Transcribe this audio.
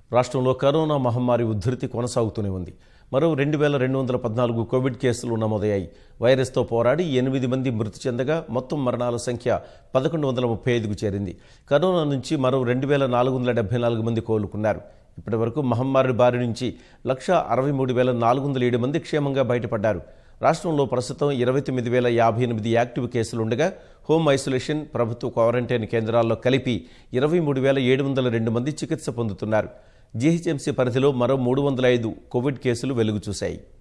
రాష్ట్రంలో కరోనా మహమ్మారి ఉధృతి కొనసాగుతూనే ఉంది మరో రెండు వేల రెండు వందల పద్నాలుగు కోవిడ్ కేసులు నమోదయ్యాయి వైరస్తో పోరాడి ఎనిమిది మంది మృతి చెందగా మొత్తం మరణాల సంఖ్య పదకొండు వందల ముప్పై ఐదుకు చేరింది కరోనా నుంచి మరో రెండు వేల నాలుగు వందల డెబ్బై నాలుగు మంది కోలుకున్నారు ఇప్పటి వరకు మహమ్మారి బారి నుంచి లక్ష అరవై మూడు వేల నాలుగు వందల ఏడు మంది క్షేమంగా బయటపడ్డారు రాష్ట్రంలో ప్రస్తుతం ఇరవై తొమ్మిది వేల యాభై ఎనిమిది యాక్టివ్ కేసులు ఉండగా హోమ్ ఐసోలేషన్ ప్రభుత్వ క్వారంటైన్ కేంద్రాల్లో కలిపి ఇరవై మూడు వేల ఏడు వందల రెండు మంది చికిత్స పొందుతున్నారు జీహెచ్ఎంసీ పరిధిలో మరో మూడు వందల ఐదు కోవిడ్ కేసులు వెలుగు చూశాయి